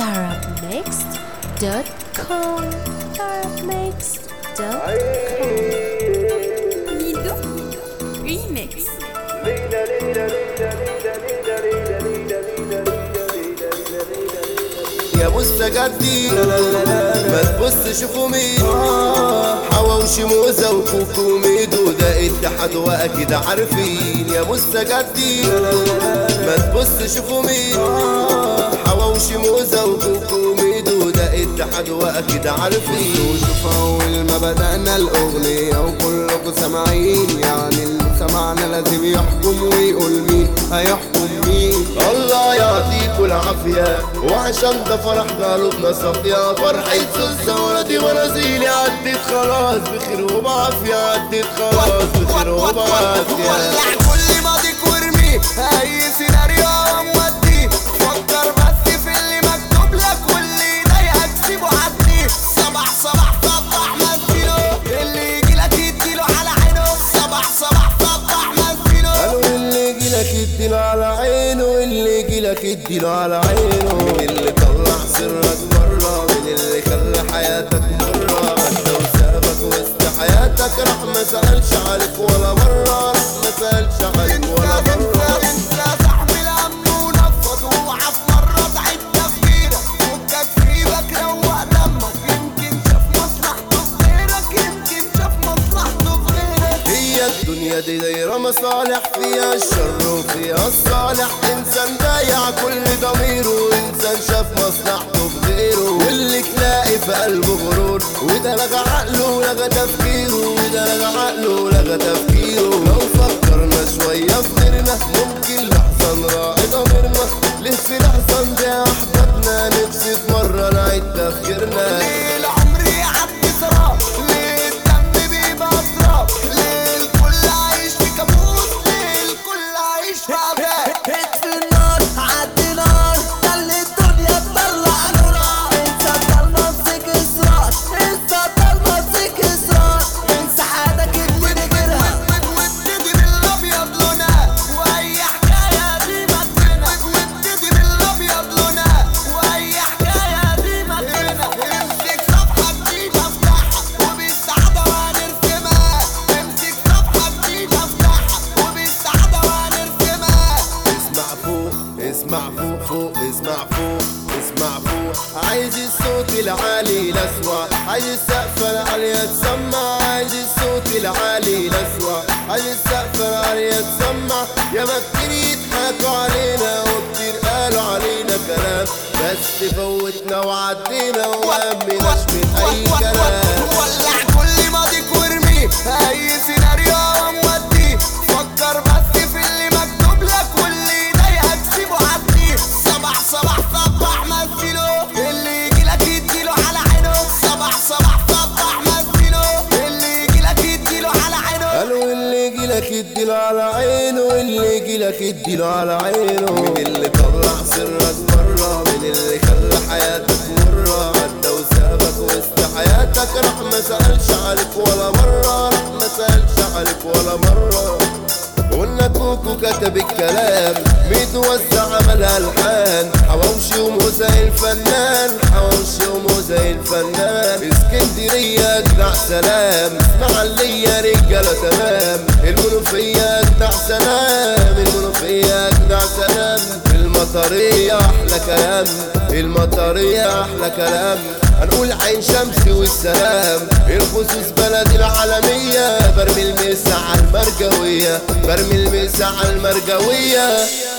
darabmixed.com darabmixed.com Lido Remix يا مستجدي ما تبص شوفوا مين حواوشي موزة وكوكو ميدو ده اتحاد واكيد عارفين يا مستجدي ما تبص شوفوا مين حواوشي موزة وكوكو ميدو ده اتحاد واكيد عارفين شوف اول ما بدأنا الاغنية وكلكم سامعين يعني اللي سمعنا لازم يحكم ويقول مين هيحكم مين الله يعطيكوا العافية وعشان ده فرحنا قلوبنا صافية فرحة سوسة ولدي ونازيلي عدت خلاص بخير وبعافية عدت خلاص بخير وبعافية ولع كل ماضيك وارميه اي سيناريو مودي فكر بس في اللي مكتوب لك واللي يضايقك سيبه عدي صباح صباح صباح مزيله اللي يجيلك يديله على عينه صباح صباح صباح مزيله قالوا اللي يجيلك اديله على عينه اللي يجيلك اديله على عينه من اللي طلع سرك مرة من اللي خلى حياتك مرة انت وسابك وسط حياتك راح ما سألش عليك ولا مرة راح ما سألش عليك ولا انت مرة انت انت صاحبي الهم ونفض اوعى في مرة تعيد تفكيرك فكك في ايدك روق دمك يمكن شاف مصلحته في غيرك يمكن شاف مصلحته في غيرك هي الدنيا دي دايرة مصالح فيها الشر وفيها الصالح إنسان بايع كل ضميره إنسان شاف مصلحته في غيره واللي تلاقي في قلبه غرور وده لغى عقله ولغى تفكيره وده لغى عقله ولغى تفكيره لو فكرنا شوية في غيرنا ممكن لحظة نراعي ضميرنا ليه في لحظة نضيع أحبابنا نفسي في مرة نعيد تفكيرنا ليه العمر يعدي سراب ليه الدم بيبقى اسراب ليه الكل عايش في كابوس ليه الكل عايش في عذاب هت في النار عدي نار خلي الدنيا تطلع نورها انسى الضلمة امسك اسرار انسى الضلمة امسك اسرار انسى حياتك اللي نجرها وابتدي بالابيض لونها واي حكاية دي مدينة وابتدي بالابيض لونها واي حكاية دي مدينة امسك صفحة جديدة افتحها وبالسعادة وهنرسمها امسك صفحة جديدة افتحها وبالسعادة وهنرسمها اسمع فوق اسمع فوق فوق اسمع فوق اسمع فوق عايز الصوت العالي لاسوع عايز السقف العالي تسمع عايز الصوت العالي لاسوع عايز السقف العالي تسمع يا ما كتير يضحكوا علينا وكتير قالوا علينا كلام بس فوتنا وعدينا ومهمناش من اي كلام ولع كل ماضيك وارميه اي سيناريو مودي فكر بس في اللي مكتوب لك واللي يضايقك سيبه عدي صباح صباح صباح مزيله اللي يجيلك يديله على عينه صباح صباح صباح مزيله اللي يجيلك يديله على عينه قالوا اللي يجيلك اديله على عينه اللي يجيلك اديله على عينه من اللي طلع سرك مرة من اللي خلى حياتك مرة عدى وسابك وسط حياتك راح ما سألش عليك ولا مرة راح ما سألش عليك ولا مرة قلنا كوكو كتب الكلام ميت وزع عملها الحان حواوشي وموزة الفنان حواوشي وموزة الفنان اسكندرية اجدع سلام اسماعيلية رجالة تمام المنوفية اجدع سلام المنوفية اجدع سلام المطرية احلى كلام المطرية احلى كلام هنقول عين شمس والسلام الخصوص بلد العالمية برمي المسا على المرجوية برمي المسا على المرجوية